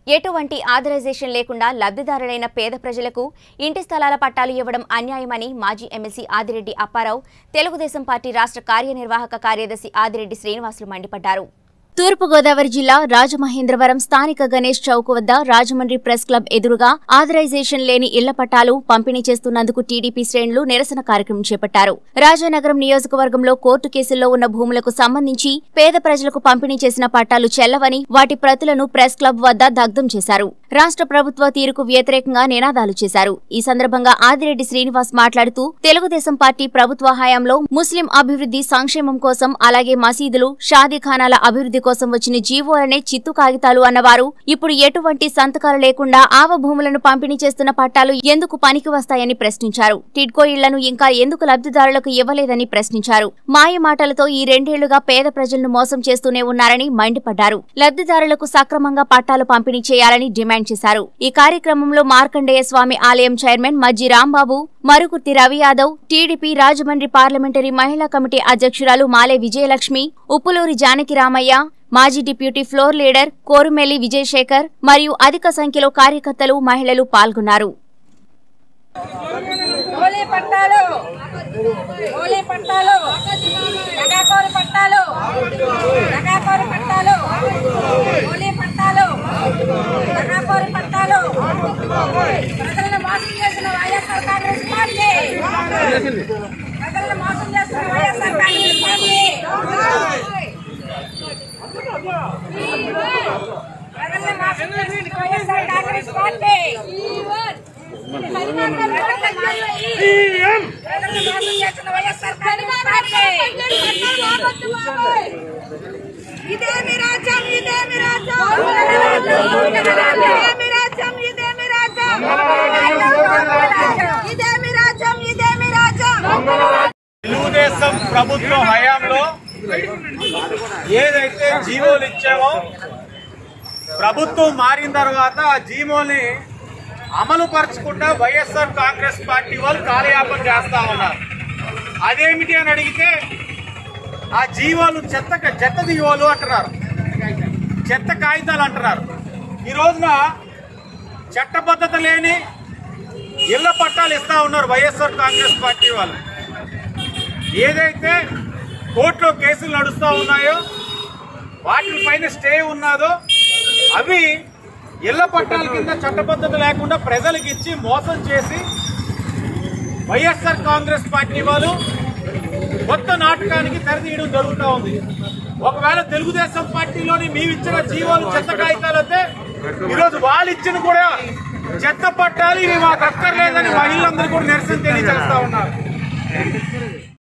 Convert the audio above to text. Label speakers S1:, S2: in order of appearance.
S1: ఎటువంటి ఆథరైజేషన్ లేకుండా లబ్ధిదారులైన పేద ప్రజలకు ఇంటి స్థలాల పట్టాలు ఇవ్వడం అన్యాయమని మాజీ ఎమ్మెల్సీ ఆదిరెడ్డి అప్పారావు తెలుగుదేశం పార్టీ రాష్ట్ర కార్యనిర్వాహక కార్యదర్శి ఆదిరెడ్డి శ్రీనివాసులు మండిపడ్డారు తూర్పుగోదావరి జిల్లా రాజమహేంద్రవరం స్థానిక గణేష్ చౌక్ వద్ద రాజమండ్రి ప్రెస్ క్లబ్ ఎదురుగా ఆథరైజేషన్ లేని ఇళ్ల పట్టాలు పంపిణీ చేస్తున్నందుకు టీడీపీ శ్రేణులు నిరసన కార్యక్రమం చేపట్టారు రాజానగరం నియోజకవర్గంలో కోర్టు కేసుల్లో ఉన్న భూములకు సంబంధించి పేద ప్రజలకు పంపిణీ చేసిన పట్టాలు చెల్లవని వాటి ప్రతులను ప్రెస్ క్లబ్ వద్ద దగ్ధం చేశారు రాష్ట్ర ప్రభుత్వ తీరుకు వ్యతిరేకంగా నినాదాలు చేశారు ఈ సందర్భంగా ఆదిరెడ్డి శ్రీనివాస్ మాట్లాడుతూ తెలుగుదేశం పార్టీ ప్రభుత్వ హయాంలో ముస్లిం అభివృద్ధి సంక్షేమం కోసం అలాగే మసీదులు షాదీఖానాల అభివృద్ధి కోసం వచ్చిన జీవోలనే చిత్తు కాగితాలు అన్నవారు ఇప్పుడు ఎటువంటి సంతకాలు లేకుండా ఆవ భూములను పంపిణీ చేస్తున్న పట్టాలు ఎందుకు పనికి వస్తాయని ప్రశ్నించారు టిడ్కో ఇళ్లను ఇంకా ఎందుకు లబ్ధిదారులకు ఇవ్వలేదని ప్రశ్నించారు మాయ మాటలతో ఈ రెండేళ్లుగా పేద ప్రజలను మోసం చేస్తూనే ఉన్నారని మండిపడ్డారు లబ్ధిదారులకు సక్రమంగా పట్టాలు పంపిణీ చేయాలని డిమాండ్ చేశారు ఈ కార్యక్రమంలో మార్కండేయ స్వామి ఆలయం chairman Majji Rambabu Marugurthi Ravi Yadav TDP Rajahmundry parliamentary మహిళా కమిటీ అధ్యక్షురాలు మాలే విజయలక్ష్మి ఉప్పులూరి జానకి రామయ్య మాజీ deputy floor leader Korumelli Vijayasekhar మరియు అధిక సంఖ్యలో కార్యకర్తలు మహిళలు పాల్గొన్నారు
S2: హోలీ పట్టాలు హోలీ పట్టాలు నగాకోరు పట్టాలు నగాకోరు పట్టాలు హోలీ పట్టాలు నగాకోరు పట్టాలు ప్రజలను మోసం చేసిన వైఎస్ఆర్ కాంగ్రెస్ పార్టీ ప్రజలను మోసం చేసిన వైఎస్ఆర్ కాంగ్రెస్ పార్టీ ప్రజలను మోసం చేసిన వైఎస్ఆర్ కాంగ్రెస్ పార్టీ ఇదేమి రాజ్యం ఇదేమి రాజ్యం ఇదేమి రాజ్యం ఇదేమి రాజ్యం ఇదేమి రాజ్యం ఇదేమి రాజ్యం
S3: తెలుగుదేశం ప్రభుత్వం హయాంలో ఏదైతే జీవోలు ఇచ్చామో ప్రభుత్వం మారిన తర్వాత ఆ జీవోని అమలు పరచకుండా వైఎస్ఆర్ కాంగ్రెస్ పార్టీ వాళ్ళు కాలయాపన చేస్తా ఉన్నారు అదేమిటి అని అడిగితే ఆ జీవోలు చెత్త చెత్త జీవోలు అంటున్నారు చెత్త కాగితాలు అంటున్నారు ఈ రోజున చట్టబద్ధత లేని ఇళ్ల పట్టాలు ఇస్తా ఉన్నారు వైఎస్ఆర్ కాంగ్రెస్ పార్టీ వాళ్ళు ఏదైతే కోర్టులో కేసులు నడుస్తూ ఉన్నాయో వాటిపైన స్టే ఉన్నదో అవి ఇళ్ల పట్టాల కింద చట్టబద్ధత లేకుండా ప్రజలకు ఇచ్చి మోసం చేసి వైఎస్ఆర్ కాంగ్రెస్ పార్టీ వాళ్ళు కొత్త నాటకానికి తెరదీయడం జరుగుతూ ఉంది ఒకవేళ తెలుగుదేశం పార్టీలోని మేము ఇచ్చిన జీవోలు చెత్త కాగితాలు అయితే ఈరోజు వాళ్ళు ఇచ్చిన కూడా చెత్త పట్టాలు ఇవి మాకు అక్కర్లేదని మహిళలందరూ కూడా నిరసన తెలియజేస్తా ఉన్నారు